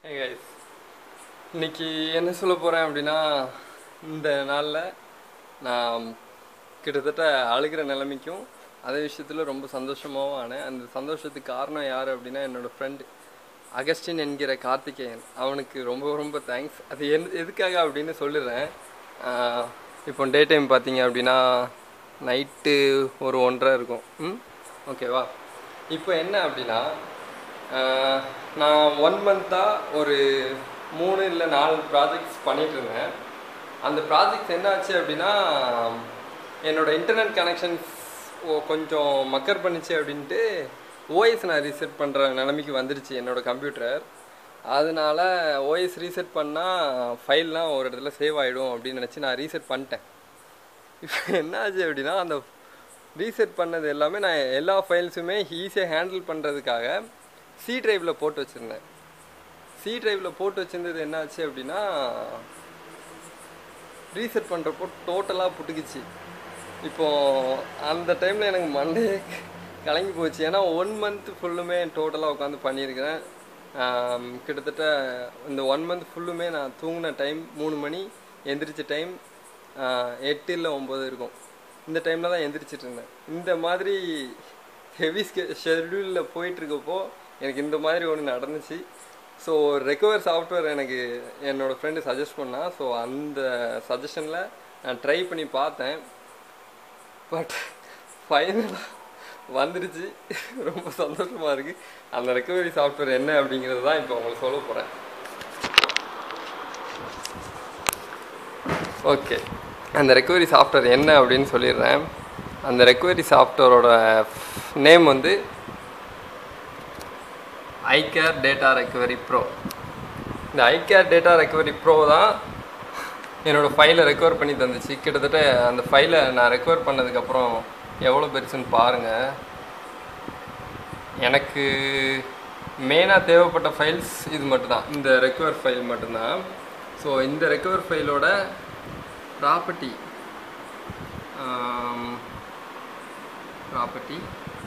Hey guys இன்னைக்கு என்ன சொல்ல போகிறேன் அப்படின்னா இந்த நாளில் நான் கிட்டத்தட்ட அழுகிற நிலைமைக்கும் அதே விஷயத்தில் ரொம்ப சந்தோஷமாகவும் ஆனேன் அந்த சந்தோஷத்துக்கு காரணம் யார் அப்படின்னா என்னோட ஃப்ரெண்டு அகஸ்டின் என்கிற கார்த்திகேயன் அவனுக்கு ரொம்ப ரொம்ப தேங்க்ஸ் அது என் எதுக்காக அப்படின்னு சொல்லிடுறேன் ஆஹ் இப்போ டே டைம் பார்த்தீங்க அப்படின்னா நைட்டு ஒரு ஒன்றரை இருக்கும் ம் ஓகேவா இப்போ என்ன அப்படின்னா ஆஹ் நான் ஒன் மந்த்தாக ஒரு மூணு இல்லை நாலு ப்ராஜெக்ட்ஸ் பண்ணிட்டு இருந்தேன் அந்த ப்ராஜெக்ட்ஸ் என்ன ஆச்சு அப்படின்னா என்னோட இன்டர்நெட் கனெக்ஷன்ஸ் கொஞ்சம் மக்கர் பண்ணிச்சு அப்படின்ட்டு ஓஎஸ் நான் ரீசெட் பண்ணுற நிலைமைக்கு வந்துருச்சு என்னோட கம்ப்யூட்டர் அதனால ஓஎஸ் ரீசெட் பண்ணால் ஃபைல்லாம் ஒரு இடத்துல சேவ் ஆகிடும் அப்படின்னு நினச்சி நான் ரீசெட் பண்ணிட்டேன் இப்போ என்ன ஆச்சு அப்படின்னா அந்த ரீசெட் பண்ணது எல்லாமே நான் எல்லா ஃபைல்ஸுமே ஈஸியாக ஹேண்டில் பண்ணுறதுக்காக சி டிரைவில் போட்டு வச்சுருந்தேன் சி டிரைவில் போட்டு வச்சிருந்தது என்ன ஆச்சு அப்படின்னா ரீசெட் பண்ணுறப்போ டோட்டலாக புட்டுக்குச்சு இப்போ அந்த டைமில் எனக்கு மண்டே கலங்கி போச்சு ஏன்னா ஒன் மந்த் ஃபுல்லுமே டோட்டலாக உட்காந்து பண்ணியிருக்கிறேன் ஆம், கிட்டத்தட்ட இந்த ஒன் மந்த் ஃபுல்லுமே நான் தூங்கின டைம் மூணு மணி எந்திரிச்ச டைம் எட்டு இல்லை ஒம்பது இருக்கும் இந்த டைமில் தான் எந்திரிச்சிட்டு இருந்தேன் இந்த மாதிரி ஹெவி ஷெட்யூலில் போயிட்டுருக்கப்போ எனக்கு இந்த மாதிரி ஒன்று நடந்துச்சு ஸோ ரெக்கவர் சாஃப்ட்வேர் எனக்கு என்னோடய ஃப்ரெண்டு சஜஸ்ட் பண்ணா ஸோ அந்த சஜஷனில் நான் ட்ரை பண்ணி பார்த்தேன் பட் ஃபைனலாக வந்துடுச்சு ரொம்ப சந்தோஷமாக இருக்குது அந்த ரெக்கவரி சாஃப்ட்வேர் என்ன அப்படிங்கிறது தான் இப்போ உங்களுக்கு சொல்ல போகிறேன் ஓகே அந்த ரெக்கவரி சாஃப்ட்வேர் என்ன அப்படின்னு சொல்லிடுறேன் அந்த ரெக்கவரி சாஃப்ட்வேரோட நேம் வந்து ஐகேர் டேட்டா ரெக்கவரி ப்ரோ இந்த ஐகேர் டேட்டா ரெக்கவரி ப்ரோ தான் என்னோடய ஃபைலை ரெக்கவர் பண்ணி தந்துச்சு கிட்டத்தட்ட அந்த ஃபைலை நான் ரெக்கவர் பண்ணதுக்கப்புறம் எவ்வளோ பெருசுன்னு பாருங்கள் எனக்கு மெயினாக தேவைப்பட்ட ஃபைல்ஸ் இது மட்டும்தான் இந்த ரெக்கவர் ஃபைல் மட்டும்தான் ஸோ இந்த ரெக்கவர் ஃபைலோட property property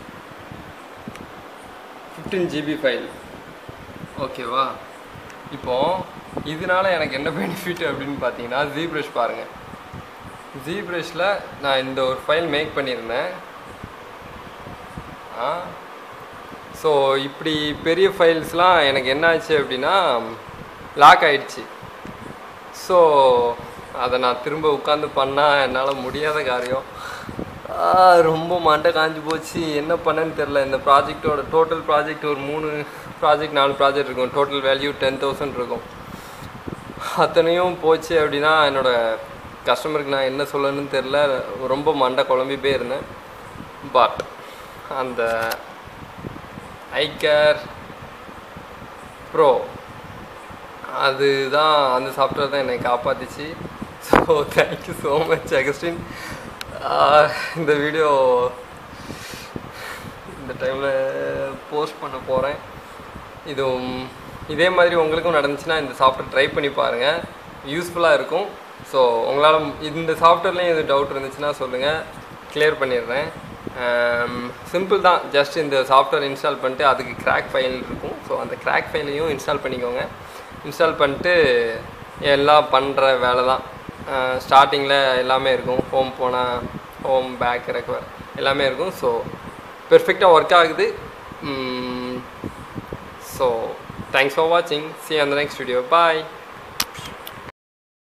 fifteen GB file ஓகேவா இப்போ இதனால எனக்கு என்ன பெனிஃபிட் அப்படின்னு பார்த்தீங்கன்னா ஜி ப்ரஷ் பாருங்கள் ஜி ப்ரஷில் நான் இந்த ஒரு ஃபைல் மேக் பண்ணியிருந்தேன் ஆ ஸோ இப்படி பெரிய ஃபைல்ஸ்லாம் எனக்கு என்ன ஆச்சு அப்படின்னா லாக் ஆயிடுச்சு ஸோ அதை நான் திரும்ப உட்காந்து பண்ணால் என்னால் முடியாத காரியம் ஆ, ரொம்ப மண்டை காஞ்சு போச்சு என்ன பண்ணேன்னு தெரில இந்த ப்ராஜெக்டோட டோட்டல் ப்ராஜெக்ட் ஒரு மூணு ப்ராஜெக்ட் நாலு ப்ராஜெக்ட் இருக்கும் டோட்டல் வேல்யூ டென் தௌசண்ட் இருக்கும் அத்தனையும் போச்சு அப்படின்னா என்னோட கஸ்டமருக்கு நான் என்ன சொல்லணும்னு தெரில ரொம்ப மண்டை குழம்பி போயிருந்தேன் பட் அந்த ஐகேர் ப்ரோ அதுதான் அந்த சாஃப்ட்வேர் தான் என்னை காப்பாத்துச்சு so thank you so much Augustine இந்த வீடியோ இந்த டைமில் போஸ்ட் பண்ண போகிறேன் இதுவும் இதே மாதிரி உங்களுக்கும் நடந்துச்சுன்னா இந்த சாஃப்ட்வேர் ட்ரை பண்ணி பாருங்கள் யூஸ்ஃபுல்லாக இருக்கும் ஸோ உங்களால் இந்த சாஃப்ட்வேர்லேயும் எதுவும் டவுட் இருந்துச்சுன்னா சொல்லுங்கள் கிளியர் பண்ணிடுறேன் சிம்பிள் தான் ஜஸ்ட் இந்த சாஃப்ட்வேர் இன்ஸ்டால் பண்ணிட்டு அதுக்கு கிராக் ஃபைல் இருக்கும் ஸோ அந்த கிராக் ஃபைலையும் இன்ஸ்டால் பண்ணிக்கோங்க இன்ஸ்டால் பண்ணிட்டு எல்லாம் பண்ணுற வேலை தான் ஸ்டார்டிங்கில் எல்லாமே இருக்கும் ஹோம் போனால் ஹோம் பேக் ரெக்கவர் எல்லாமே இருக்கும் ஸோ பெர்ஃபெக்டாக ஒர்க் ஆகுது ஸோ தேங்க்ஸ் ஃபார் வாட்சிங் சி அந்த நெக்ஸ்ட் வீடியோ பாய்